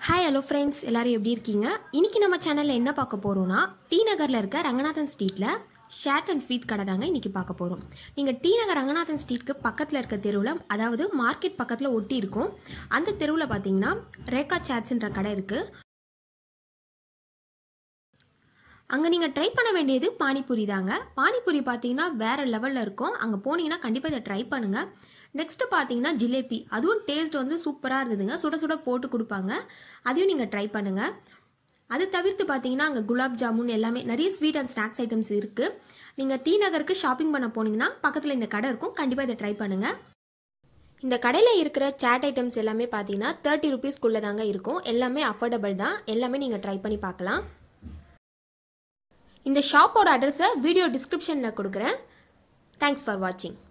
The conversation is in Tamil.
ஹாய் ஹலோ ஃப்ரெண்ட்ஸ் எல்லாரும் எப்படி இருக்கீங்க இன்னைக்கு நம்ம சேனலில் என்ன பார்க்க போகிறோம்னா டி நகரில் இருக்க ரங்கநாதன் ஸ்ட்ரீட்டில் ஷேட் அண்ட் ஸ்வீட் கடை தாங்க இன்றைக்கி பார்க்க போகிறோம் நீங்கள் டி நகர் ரங்கநாதன் ஸ்ட்ரீட்க்கு பக்கத்தில் இருக்க தெருவில் அதாவது மார்க்கெட் பக்கத்தில் ஒட்டி இருக்கும் அந்த தெருவில் பார்த்தீங்கன்னா ரேகா சாட்ஸ்ன்ற கடை இருக்குது அங்கே நீங்கள் ட்ரை பண்ண வேண்டியது பானிபூரி தாங்க பானிபூரி பார்த்தீங்கன்னா வேறு லெவலில் இருக்கும் அங்கே போனீங்கன்னா கண்டிப்பாக இதை ட்ரை பண்ணுங்கள் நெக்ஸ்ட்டு பார்த்தீங்கன்னா ஜிலேபி அதுவும் டேஸ்ட் வந்து சூப்பராக இருந்ததுங்க சுட சுட போட்டு கொடுப்பாங்க அதையும் நீங்கள் ட்ரை பண்ணுங்கள் அது தவிர்த்து பார்த்தீங்கன்னா அங்கே குலாப் ஜாமுன் எல்லாமே நிறைய ஸ்வீட் அண்ட் ஸ்நாக்ஸ் ஐட்டம்ஸ் இருக்குது நீங்கள் டி நகருக்கு ஷாப்பிங் பண்ண போனீங்கன்னா பக்கத்தில் இந்த கடை இருக்கும் கண்டிப்பாக இதை ட்ரை பண்ணுங்கள் இந்த கடையில் இருக்கிற சேட் ஐட்டம்ஸ் எல்லாமே பார்த்தீங்கன்னா தேர்ட்டி ருபீஸ்க்குள்ளே தாங்க இருக்கும் எல்லாமே அஃபோர்டபுள் தான் எல்லாமே நீங்கள் ட்ரை பண்ணி பார்க்கலாம் இந்த ஷாப்போட அட்ரஸை வீடியோ டிஸ்கிரிப்ஷனில் கொடுக்குறேன் தேங்க்ஸ் ஃபார் வாட்சிங்